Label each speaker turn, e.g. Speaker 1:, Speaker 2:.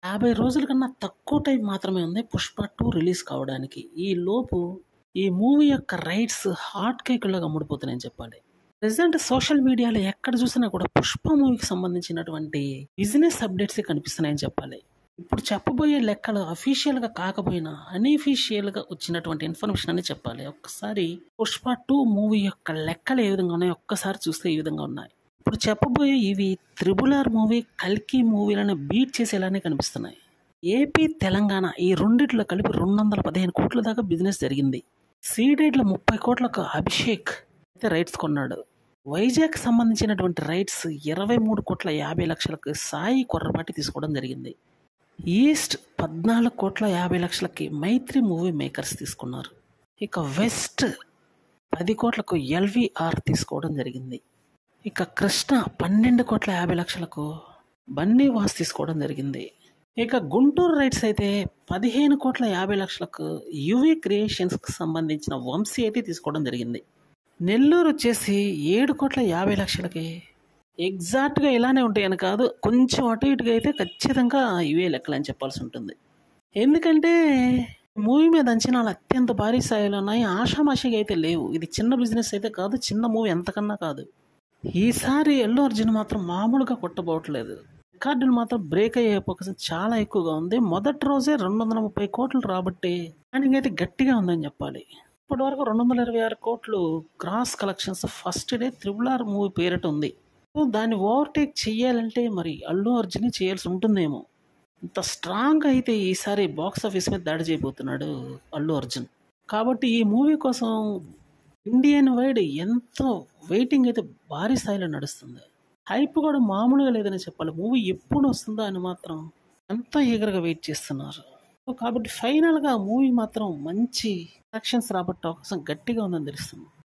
Speaker 1: యాభై రోజుల కన్నా తక్కువ టైం మాత్రమే ఉంది పుష్ప టూ రిలీజ్ కావడానికి ఈ లోపు ఈ మూవీ యొక్క రైట్స్ హాట్ కేకులాగా అమ్ముడిపోతున్నాయని చెప్పాలి ప్రజెంట్ సోషల్ మీడియాలో ఎక్కడ చూసినా కూడా పుష్ప మూవీకి సంబంధించినటువంటి బిజినెస్ అప్డేట్స్ కనిపిస్తున్నాయని చెప్పాలి ఇప్పుడు చెప్పబోయే లెక్కలు అఫీషియల్గా కాకపోయినా అన్అఫీషియల్గా వచ్చినటువంటి ఇన్ఫర్మేషన్ అని చెప్పాలి ఒక్కసారి పుష్ప టూ మూవీ యొక్క లెక్కలు ఏ విధంగా ఉన్నాయో ఒక్కసారి చూస్తే ఈ విధంగా ఉన్నాయి ఇప్పుడు చెప్పబోయే ఇవి త్రిబుల్ ఆర్ మూవీ కల్కి మూవీలను బీట్ చేసేలానే కనిపిస్తున్నాయి ఏపీ తెలంగాణ ఈ రెండిట్లో కలిపి రెండు వందల పదిహేను కోట్ల దాకా బిజినెస్ జరిగింది సీడెడ్ల ముప్పై కోట్లకు అభిషేక్ అయితే రైట్స్ కొన్నాడు వైజాగ్ సంబంధించినటువంటి రైట్స్ ఇరవై మూడు కోట్ల యాభై లక్షలకు సాయి కొర్రపాటి తీసుకోవడం జరిగింది ఈస్ట్ పద్నాలుగు కోట్ల యాభై లక్షలకి మైత్రి మూవీ మేకర్స్ తీసుకున్నారు ఇక వెస్ట్ పది కోట్లకు ఎల్విఆర్ తీసుకోవడం జరిగింది ఇక కృష్ణ పన్నెండు కోట్ల యాభై లక్షలకు బన్నీ వాస్ తీసుకోవడం జరిగింది ఇక గుంటూరు రైట్స్ అయితే పదిహేను కోట్ల యాభై లక్షలకు యువి క్రియేషన్స్కి సంబంధించిన వంశీ అయితే తీసుకోవడం జరిగింది నెల్లూరు వచ్చేసి ఏడు కోట్ల యాభై లక్షలకి ఎగ్జాక్ట్గా ఇలానే ఉంటాయని కాదు కొంచెం అటు ఇటుగా అయితే ఖచ్చితంగా ఇవే లెక్కలని చెప్పాల్సి ఉంటుంది ఎందుకంటే మూవీ మీద అంచనాలు అత్యంత భారీ స్థాయిలో ఉన్నాయి ఆషామాషిగా అయితే లేవు ఇది చిన్న బిజినెస్ అయితే కాదు చిన్న మూవీ ఎంతకన్నా కాదు ఈసారి ఎల్లో అర్జున్ మాత్రం మామూలుగా కొట్టబోవట్లేదు రికార్డులు మాత్రం బ్రేక్ అయ్యే అవకాశం చాలా ఎక్కువగా ఉంది మొదటి రోజే రెండు వందల ముప్పై కోట్లు రాబట్టి ప్లానింగ్ అయితే గట్టిగా ఉందని చెప్పాలి ఇప్పటి వరకు రెండు వందల ఇరవై ఆరు కోట్లు cross collections first day triple R movie పేరిట ఉంది సో దాన్ని ఓవర్టేక్ చేయాలంటే మరి అల్లు అర్జున్ చేయాల్సి ఉంటుందేమో ఇంత స్ట్రాంగ్ అయితే ఈసారి బాక్స్ ఆఫీస్ మీద దాడి చేయబోతున్నాడు అల్లు అర్జున్ కాబట్టి ఈ మూవీ కోసం ఇండియన్ వైడ్ ఎంతో వెయిటింగ్ అయితే భారీ స్థాయిలో నడుస్తుంది హైప్ కూడా మామూలుగా లేదని చెప్పాలి మూవీ ఎప్పుడు వస్తుందో అని మాత్రం ఎంతో ఈగర్గా వెయిట్ చేస్తున్నారు సో కాబట్టి ఫైనల్గా మూవీ మాత్రం మంచి కలెక్షన్స్ రాబట్టే అవకాశం గట్టిగా ఉందని తెలుస్తుంది